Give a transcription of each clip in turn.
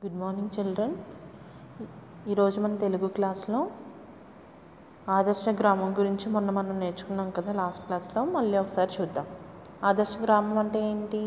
good morning children ఈరోజు మన తెలుగు క్లాస్లో ఆదర్శ గ్రామం గురించి మొన్న మనం నేర్చుకున్నాం కదా లాస్ట్ క్లాస్లో మళ్ళీ ఒకసారి చూద్దాం ఆదర్శ గ్రామం అంటే ఏంటి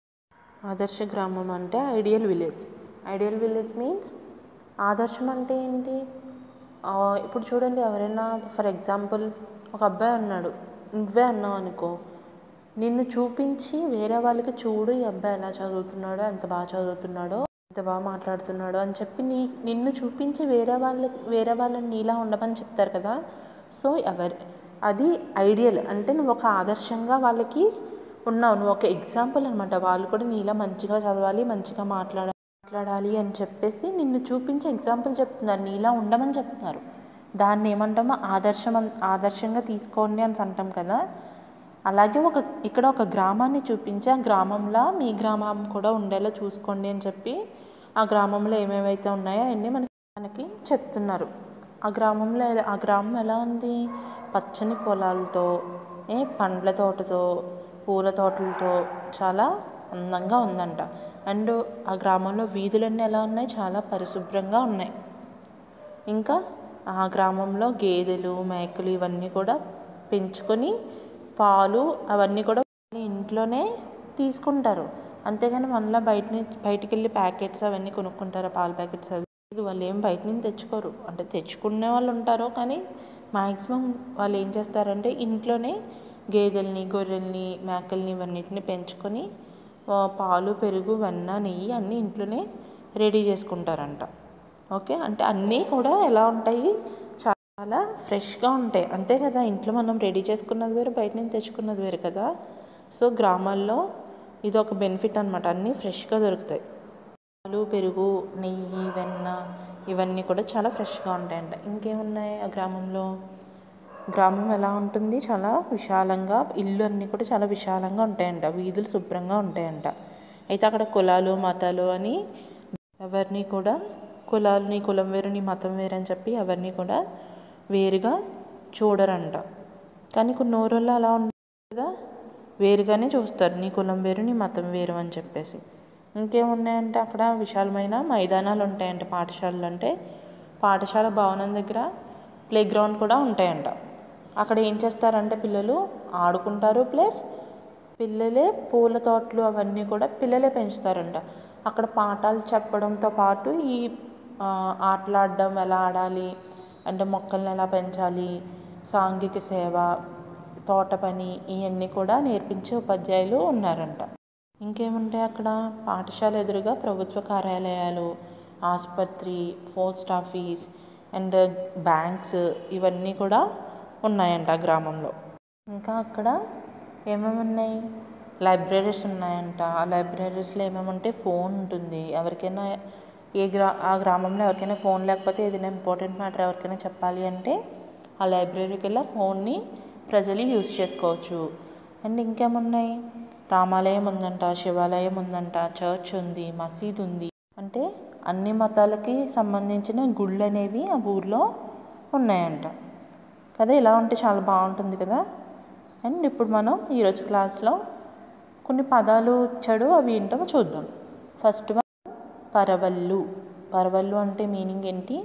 ఆదర్శ గ్రామం అంటే ideal village ideal village means ఆదర్శం అంటే ఏంటి ఆ, ఇప్పుడు చూడండి ఎవరైనా ఫర్ ఎగ్జాంపుల్ ఒక అబ్బాయి ఉన్నాడు నువ్వే అన్నావు అనుకో నిన్ను చూపించి వేరే వాళ్ళకి చూడు ఈ అబ్బాయి ఎలా చదువుతున్నాడో ఎంత బాగా చదువుతున్నాడో ఎంత బాగా మాట్లాడుతున్నాడో అని చెప్పి నీ నిన్ను చూపించి వేరే వాళ్ళకి వేరే వాళ్ళని నీలా ఉండమని చెప్తారు కదా సో ఎవరి అది ఐడియల్ అంటే నువ్వు ఒక ఆదర్శంగా వాళ్ళకి ఉన్నావు నువ్వు ఒక ఎగ్జాంపుల్ అనమాట వాళ్ళు కూడా నీలా మంచిగా చదవాలి మంచిగా మాట్లాడాలి మాట్లాడాలి అని చెప్పేసి నిన్ను చూపించి ఎగ్జాంపుల్ చెప్తున్నారు నీలా ఉండమని చెప్తున్నారు దాన్ని ఏమంటామో ఆదర్శం అన్- ఆదర్శంగా తీసుకోండి అని అంటాం కదా అలాగే ఒక ఇక్కడ ఒక గ్రామాన్ని చూపించి ఆ గ్రామంలో మీ గ్రామం కూడా ఉండేలా చూసుకోండి అని చెప్పి ఆ గ్రామంలో ఏమేమైతే ఉన్నాయో అవన్నీ మనకి మనకి చెప్తున్నారు ఆ గ్రామంలో ఎలా- ఆ గ్రామం ఎలా ఉంది పచ్చని పొలాలతో ఏ పండ్ల తోటతో పూల తోటలతో చాలా అందంగా ఉందంట అండ్ ఆ గ్రామంలో వీధులన్నీ ఎలా ఉన్నాయి చాలా పరిశుభ్రంగా ఉన్నాయి ఇంకా ఆ గ్రామంలో గేదెలు మేకలు ఇవన్నీ కూడా పెంచుకొని పాలు అవన్నీ కూడా వాళ్ళ ఇంట్లోనే తీసుకుంటారు అంతేగాని మనలో బయట నుంచి బయటికి వెళ్ళి ప్యాకెట్స్ అవన్నీ కొనుక్కుంటారు పాల ప్యాకెట్స్ అవి ఇది వాళ్ళు ఏం బయట నుంచి తెచ్చుకోరు అంటే తెచ్చుకునే వాళ్ళు ఉంటారు కానీ మ్యాక్సిమం వాళ్ళు ఏం చేస్తారంటే ఇంట్లోనే గేదెల్ని గొర్రెల్ని మేకల్ని ఇవన్నిటిని పెంచుకొని ఆ, పాలు పెరుగు వెన్న నెయ్యి అన్నీ ఇంట్లోనే రెడీ చేసుకుంటారంట ఓకే అంటే అన్నీ కూడా ఎలా ఉంటాయి చాలా ఫ్రెష్గా ఉంటాయి అంతే కదా ఇంట్లో మనం రెడీ చేసుకున్నది వేరు బయట నుంచి తెచ్చుకున్నది వేరు కదా సో గ్రామాల్లో ఇది ఒక బెనిఫిట్ అనమాట అన్నీ ఫ్రెష్గా దొరుకుతాయి పాలు పెరుగు నెయ్యి వెన్న ఇవన్నీ కూడా చాలా ఫ్రెష్గా ఉంటాయంట ఇంకేమున్నాయి ఆ గ్రామంలో గ్రామం ఎలా ఉంటుంది చాలా విశాలంగా ఇల్లు అన్నీ కూడా చాలా విశాలంగా ఉంటాయంట వీధులు శుభ్రంగా ఉంటాయంట అయితే అక్కడ కులాలు మతాలు అని ఎవరిని కూడా కులాలని కులం వేరు నీ మతం వేరు అని చెప్పి ఎవరిని కూడా వేరుగా చూడరంట కానీ కొన్ని ఊళ్ళల్లో అలా ఉంటుంది కదా వేరుగానే చూస్తారు నీ కులం వేరు నీ మతం వేరు అని చెప్పేసి ఇంకేమున్నాయంటే అక్కడ విశాలమైన మైదానాలు ఉంటాయంట పాఠశాలలు అంటే పాఠశాల భవనం దగ్గర ప్లే గ్రౌండ్ కూడా ఉంటాయంట అక్కడ ఏం చేస్తారంటే పిల్లలు ఆడుకుంటారు ప్లస్ పిల్లలే పూల తోటలు అవన్నీ కూడా పిల్లలే పెంచుతారంట అక్కడ పాఠాలు చెప్పడంతో పాటు ఈ ఆ, ఆటలాడడం ఎలా ఆడాలి అంటే మొక్కల్ని ఎలా పెంచాలి సాంఘిక సేవ తోట పని ఇవన్నీ కూడా నేర్పించే ఉపాధ్యాయులు ఉన్నారంట ఇంకేముంటాయి అక్కడ పాఠశాల ఎదురుగా ప్రభుత్వ కార్యాలయాలు ఆసుపత్రి పోస్ట్ ఆఫీస్ అండ్ బ్యాంక్స్ ఇవన్నీ కూడా ఉన్నాయంట ఆ గ్రామంలో ఇంకా అక్కడ ఏమేమి ఉన్నాయి లైబ్రరీస్ ఉన్నాయంట ఆ లైబ్రరీస్లో ఏమేమి ఉంటే ఫోన్ ఉంటుంది ఎవరికైనా ఏ గ్రా ఆ గ్రామంలో ఎవరికైనా ఫోన్ లేకపోతే ఏదైనా ఇంపార్టెంట్ మ్యాటర్ ఎవరికైనా చెప్పాలి అంటే ఆ లైబ్రరీకి వెళ్ళి ఆ ఫోన్ని ప్రజలు యూస్ చేసుకోవచ్చు అండ్ ఇంకేమున్నాయి రామాలయం ఉందంట శివాలయం ఉందంట చర్చ్ ఉంది మసీద్ ఉంది అంటే అన్ని మతాలకి సంబంధించిన గుళ్ళు అనేవి ఆ ఊర్లో ఉన్నాయంట కదా ఇలా ఉంటే చాలా బాగుంటుంది కదా అండ్ ఇప్పుడు మనం ఈరోజు క్లాస్లో కొన్ని పదాలు ఇచ్చాడు అవి ఏంటో చూద్దాం ఫస్ట్ వన్ పరవళ్ళు పరవళ్ళు అంటే మీనింగ్ ఏంటి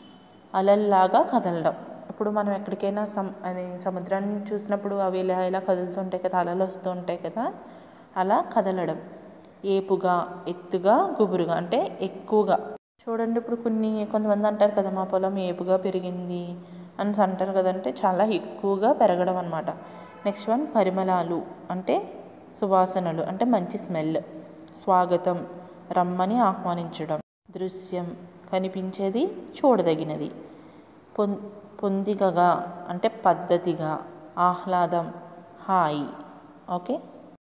అలల్లాగా కదలడం ఇప్పుడు మనం ఎక్కడికైనా సమ్ అది సముద్రాన్ని చూసినప్పుడు అవి ఇలా ఇలా కదులుతుంటాయి కదా అలలు వస్తూ ఉంటాయి కదా అలా కదలడం ఏపుగా ఎత్తుగా గుబురుగా అంటే ఎక్కువగా చూడండి ఇప్పుడు కొన్ని కొంతమంది అంటారు కదా మా పొలం ఏపుగా పెరిగింది అని అంటారు కదంటే చాలా ఎక్కువగా పెరగడం అనమాట నెక్స్ట్ వన్ పరిమళాలు అంటే సువాసనలు అంటే మంచి స్మెల్ స్వాగతం రమ్మని ఆహ్వానించడం దృశ్యం కనిపించేది చూడదగినది పొం పొందికగా అంటే పద్ధతిగా ఆహ్లాదం హాయి ఓకే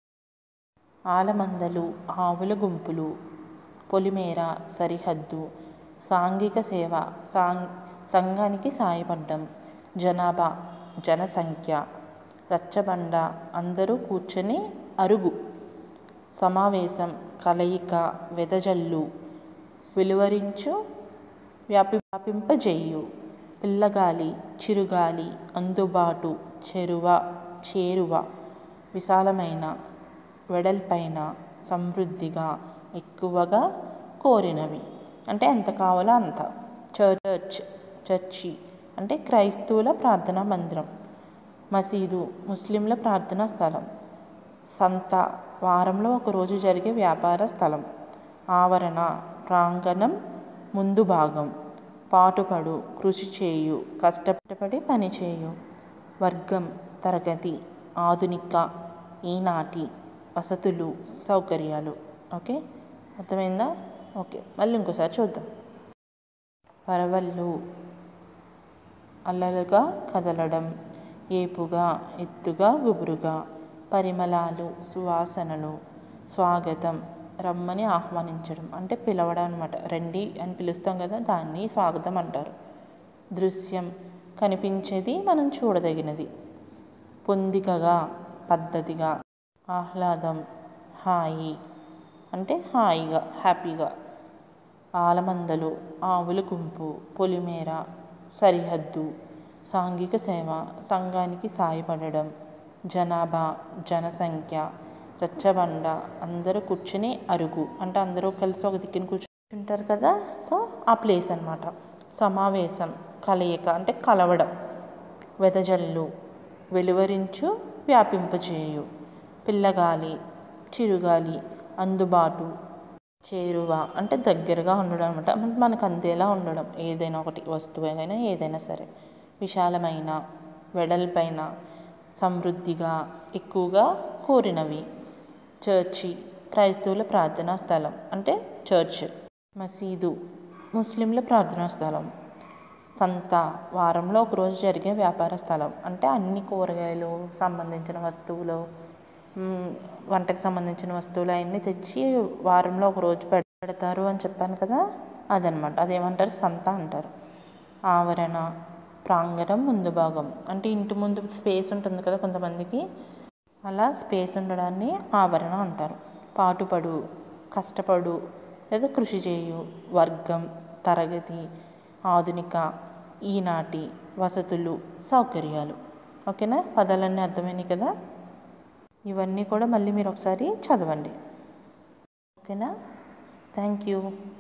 ఆలమందలు ఆవుల గుంపులు పొలిమేర సరిహద్దు సాంఘిక సేవ సాంగ్ సంఘానికి సాయపడ్డం జనాభా జనసంఖ్య రచ్చబండ అందరూ కూర్చొని అరుగు సమావేశం కలయిక వెదజల్లు వెలువరించు వ్యాపి వ్యాపింపజేయు పిల్లగాలి చిరుగాలి అందుబాటు చెరువ చేరువ విశాలమైన వెడల్పైన సమృద్ధిగా ఎక్కువగా కోరినవి అంటే ఎంత కావాలో అంత చర్చ్ చర్చి అంటే క్రైస్తవుల ప్రార్థనా మందిరం మసీదు ముస్లింల ప్రార్థనా స్థలం సంత వారంలో ఒకరోజు జరిగే వ్యాపార స్థలం ఆవరణ ప్రాంగణం ముందు భాగం పాటుపడు కృషి చేయు కష్టపడి పని చేయు వర్గం తరగతి ఆధునిక ఈనాటి వసతులు సౌకర్యాలు ఓకే అర్థమైందా ఓకే మళ్ళీ ఇంకోసారి చూద్దాం పరవళ్ళు అల్లలుగా కదలడం ఏపుగా ఎత్తుగా గుబురుగా పరిమళాలు సువాసనలు స్వాగతం రమ్మని ఆహ్వానించడం అంటే పిలవడం అనమాట రండి అని పిలుస్తాం కదా దాన్ని స్వాగతం అంటారు దృశ్యం కనిపించేది మనం చూడదగినది పొందికగా పద్ధతిగా ఆహ్లాదం హాయి అంటే హాయిగా హ్యాపీగా ఆలమందలు ఆవుల గుంపు పొలిమేర సరిహద్దు సాంఘిక సేవ సంఘానికి సాయపడడం జనాభా జనసంఖ్య రచ్చబండ అందరూ కూర్చుని అరుగు అంటే అందరూ కలిసి ఒక దిక్కున కూర్చుంటారు కదా సో ఆ ప్లేస్ అనమాట సమావేశం కలయిక అంటే కలవడం వెదజల్లు వెలువరించు వ్యాపింపచేయు పిల్లగాలి చిరుగాలి అందుబాటు చేరువ అంటే దగ్గరగా ఉండడం అనమాట మనకు అందేలా ఉండడం ఏదైనా ఒకటి వస్తువు అయినా ఏదైనా సరే విశాలమైన వెడల్పైన సమృద్ధిగా ఎక్కువగా కోరినవి చర్చి క్రైస్తవుల ప్రార్థనా స్థలం అంటే చర్చ్ మసీదు ముస్లింల ప్రార్థనా స్థలం సంత వారంలో ఒకరోజు జరిగే వ్యాపార స్థలం అంటే అన్ని కూరగాయలు సంబంధించిన వస్తువులు వంటకు సంబంధించిన వస్తువులు అవన్నీ తెచ్చి వారంలో ఒక రోజు పెడతారు అని చెప్పాను కదా అదనమాట అదేమంటారు సంత అంటారు ఆవరణ ప్రాంగణం ముందు భాగం అంటే ఇంటి ముందు స్పేస్ ఉంటుంది కదా కొంతమందికి అలా స్పేస్ ఉండడాన్ని ఆవరణ అంటారు పాటుపడు కష్టపడు లేదా కృషి చేయు వర్గం తరగతి ఆధునిక ఈనాటి వసతులు సౌకర్యాలు ఓకేనా పదాలన్నీ అర్థమైనాయి కదా ఇవన్నీ కూడా మళ్ళీ మీరు ఒకసారి చదవండి ఓకేనా థ్యాంక్ యూ